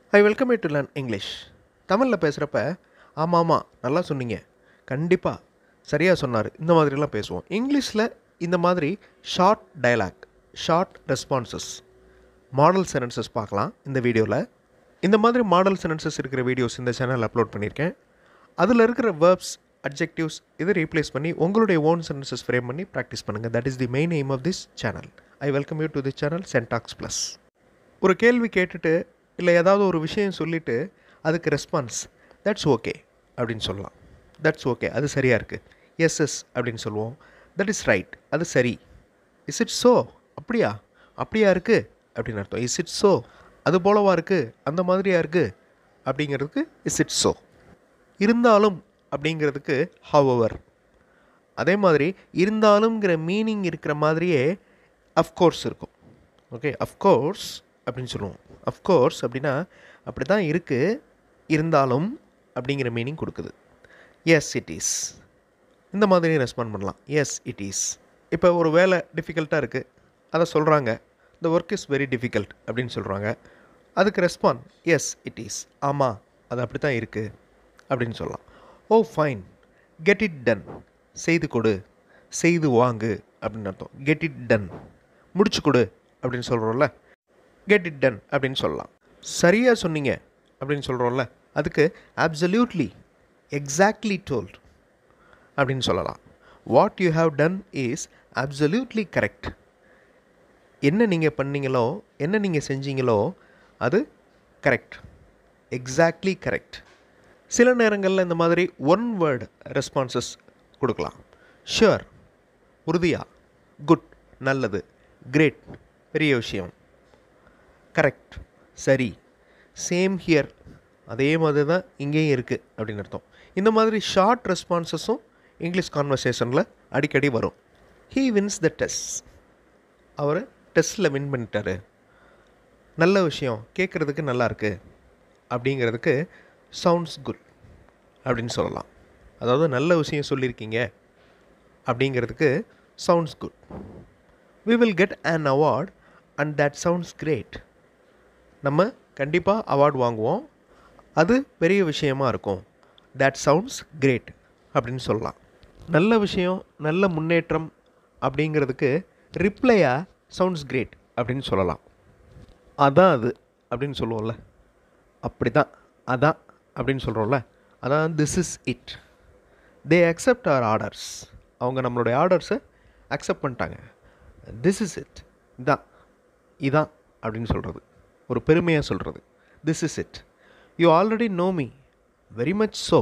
I welcome you to learn English தமிழில் பேசுகிறப்ப ஆமாம் ஆமாம் நல்லா சொன்னீங்க கண்டிப்பாக சரியாக சொன்னார் இந்த மாதிரிலாம் பேசுவோம் இங்கிலீஷில் இந்த மாதிரி short dialogue short responses model sentences பார்க்கலாம் இந்த வீடியோவில் இந்த மாதிரி மாடல் சென்டென்சஸ் இருக்கிற வீடியோஸ் இந்த சேனல் அப்லோட் பண்ணியிருக்கேன் அதில் இருக்கிற வேர்ப்ஸ் அட்ஜெக்டிவ்ஸ் இதை ரீப்ளேஸ் பண்ணி உங்களுடைய ஓன் சென்டென்சஸ் ஃப்ரேம் பண்ணி ப்ராக்டிஸ் பண்ணுங்கள் that is the main aim of this channel I welcome you to the channel Sentax plus ஒரு கேள்வி கேட்டுட்டு இல்லை ஏதாவது ஒரு விஷயம் சொல்லிவிட்டு அதுக்கு ரெஸ்பான்ஸ் தட்ஸ் ஓகே அப்படின்னு சொல்லலாம் தட்ஸ் ஓகே அது சரியாக இருக்குது எஸ் எஸ் அப்படின்னு சொல்லுவோம் தட் இஸ் ரைட் அது சரி இஸ் இட் ஸோ அப்படியா அப்படியா இருக்குது அப்படின்னு அர்த்தம் இஸ் இட் ஸோ அது போலவா இருக்குது அந்த மாதிரியா இருக்குது அப்படிங்கிறதுக்கு இஸ் இட் ஸோ இருந்தாலும் அப்படிங்கிறதுக்கு ஹவவர் அதே மாதிரி இருந்தாலும்ங்கிற மீனிங் இருக்கிற மாதிரியே அஃப்கோர்ஸ் இருக்கும் ஓகே அஃப்கோர்ஸ் அப்படின்னு சொல்லுவோம் அஃப்கோர்ஸ் அப்படின்னா அப்படி தான் இருக்குது இருந்தாலும் அப்படிங்கிற மீனிங் கொடுக்குது எஸ் இட் இஸ் இந்த மாதிரி ரெஸ்பாண்ட் பண்ணலாம் எஸ் இட் இஸ் இப்போ ஒரு வேலை டிஃபிகல்ட்டாக இருக்குது அதை சொல்கிறாங்க இந்த ஒர்க் இஸ் வெரி டிஃபிகல்ட் அப்படின்னு சொல்கிறாங்க அதுக்கு ரெஸ்பாண்ட் எஸ் இட் இஸ் ஆமாம் அது அப்படி தான் இருக்குது அப்படின்னு சொல்லலாம் oh fine get it done செய்து கொடு செய்து வாங்கு அப்படின்னு அர்த்தம் கெட் இட் டன் முடிச்சு கொடு அப்படின்னு சொல்கிறோம்ல கெட் இட் டன் அப்படின்னு சொல்லலாம் சரியாக சொன்னீங்க அப்படின்னு சொல்கிறோம்ல அதுக்கு அப்சல்யூட்லி எக்ஸாக்ட்லி டோல்ட் அப்படின்னு சொல்லலாம் what you have done is absolutely correct என்ன நீங்கள் பண்ணீங்களோ என்ன நீங்கள் செஞ்சீங்களோ அது கரெக்ட் எக்ஸாக்ட்லி கரெக்ட் சில நேரங்களில் இந்த மாதிரி ஒன் வேர்டு ரெஸ்பான்சஸ் கொடுக்கலாம் ஷுர் உறுதியா குட் நல்லது கிரேட் பெரிய விஷயம் கரெக்ட் சரி சேம் ஹியர் அதே மாதிரி தான் இங்கேயும் இருக்குது அப்படின்னு அர்த்தம் இந்த மாதிரி ஷார்ட் ரெஸ்பான்சஸும் இங்கிலீஷ் கான்வர்சேஷனில் அடிக்கடி வரும் ஹீ வின்ஸ் த டெஸ்ட் அவர் டெஸ்ட்டில் வின் பண்ணிட்டாரு நல்ல விஷயம் கேட்குறதுக்கு நல்லா இருக்கு அப்படிங்கிறதுக்கு சவுண்ட்ஸ் குட் அப்படின்னு சொல்லலாம் அதாவது நல்ல விஷயம் சொல்லியிருக்கீங்க அப்படிங்கிறதுக்கு sounds good we will get an award and that sounds great நம்ம கண்டிப்பாக அவார்டு வாங்குவோம் அது பெரிய விஷயமா இருக்கும் தட் சவுண்ட்ஸ் கிரேட் அப்படின்னு சொல்லலாம் நல்ல விஷயம் நல்ல முன்னேற்றம் அப்படிங்கிறதுக்கு ரிப்ளையாக சவுண்ட்ஸ் கிரேட் அப்படின்னு சொல்லலாம் அதான் அது அப்படின்னு சொல்லுவோம்ல அப்படி தான் அதான் அப்படின்னு சொல்கிறோம்ல அதான் this is it they accept our orders அவங்க நம்மளுடைய ஆர்டர்ஸை அக்செப்ட் பண்ணிட்டாங்க திஸ் இஸ் இட் இதான் இதான் அப்படின்னு சொல்கிறது ஒரு பெருமையாக சொல்கிறது this is it you already know me very much so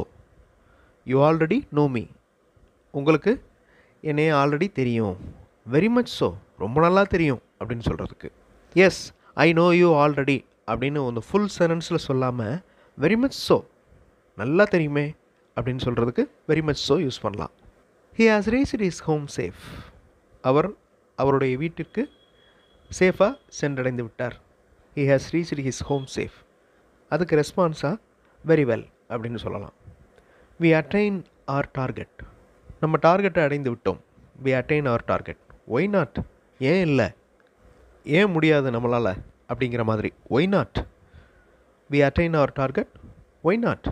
you already know me உங்களுக்கு என்னைய ஆல்ரெடி தெரியும் வெரி மச் ஸோ ரொம்ப நல்லா தெரியும் அப்படின்னு சொல்கிறதுக்கு yes I know you already அப்படின்னு ಒಂದು ஃபுல் சென்டென்ஸில் சொல்லாமல் வெரி மச் ஸோ நல்லா தெரியுமே அப்படின்னு சொல்கிறதுக்கு வெரி மச் ஸோ யூஸ் பண்ணலாம் he has reached is home safe அவர் அவருடைய வீட்டிற்கு சேஃபாக சென்றடைந்து விட்டார் he has reached his home safe அதுக்கு ரெஸ்பான்ஸாக வெரி வெல் அப்படின்னு சொல்லலாம் வி அட்டைன் ஆர் டார்கெட் நம்ம டார்கெட்டை அடைந்து விட்டோம் we attain our target why not ஏன் இல்லை ஏன் முடியாது நம்மளால் அப்படிங்கிற மாதிரி why not we attain our target why not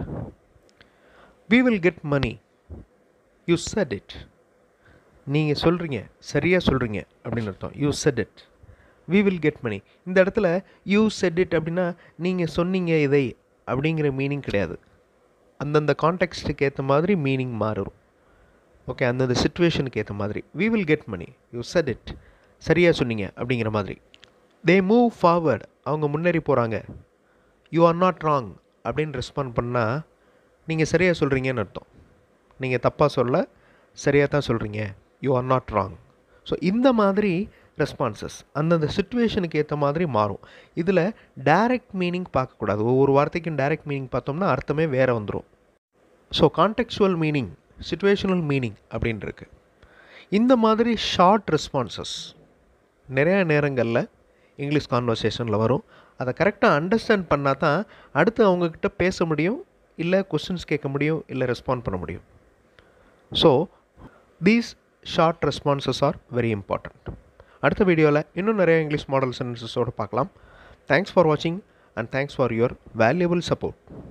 we will get money you said it நீங்கள் சொல்கிறீங்க சரியாக சொல்கிறீங்க அப்படின்னு அர்த்தம் you said it we will get money இந்த இடத்துல யூ செட் இட் அப்படின்னா நீங்கள் சொன்னீங்க இதை அப்படிங்கிற மீனிங் கிடையாது அந்தந்த கான்டெக்ஸ்ட்டுக்கு ஏற்ற மாதிரி மீனிங் மாறும் ஓகே அந்தந்த சுச்சுவேஷனுக்கு ஏற்ற மாதிரி we will get money you said it சரியாக சொன்னீங்க அப்படிங்கிற மாதிரி தே மூவ் ஃபார்வர்ட் அவங்க முன்னேறி போகிறாங்க யூ ஆர் நாட் ராங் அப்படின்னு ரெஸ்பாண்ட் பண்ணால் நீங்கள் சரியாக சொல்கிறீங்கன்னு அர்த்தம் நீங்கள் தப்பாக சொல்ல சரியாக தான் சொல்கிறீங்க you are not wrong so இந்த மாதிரி ரெஸ்பான்சஸ் அந்தந்த சுச்சுவேஷனுக்கு ஏற்ற மாதிரி மாறும் இதில் டைரக்ட் மீனிங் பார்க்கக்கூடாது ஒவ்வொரு வார்த்தைக்கும் டைரக்ட் மீனிங் பார்த்தோம்னா அர்த்தமே வேறு வந்துடும் so contextual meaning situational meaning அப்படின்னு இருக்கு இந்த மாதிரி ஷார்ட் ரெஸ்பான்சஸ் நிறையா நேரங்களில் இங்கிலீஷ் கான்வர்சேஷனில் வரும் அதை கரெக்டாக அண்டர்ஸ்டாண்ட் பண்ணால் தான் அடுத்து அவங்கக்கிட்ட பேச முடியும் இல்லை கொஸ்டின்ஸ் கேட்க முடியும் இல்லை ரெஸ்பாண்ட் பண்ண முடியும் so these short responses are very important அடுத்த வீடியோவில் இன்னும் நிறைய இங்கிலீஷ் மாடல் சென்டென்சஸோடு பார்க்கலாம் தேங்க்ஸ் ஃபார் வாட்சிங் and thanks for your valuable support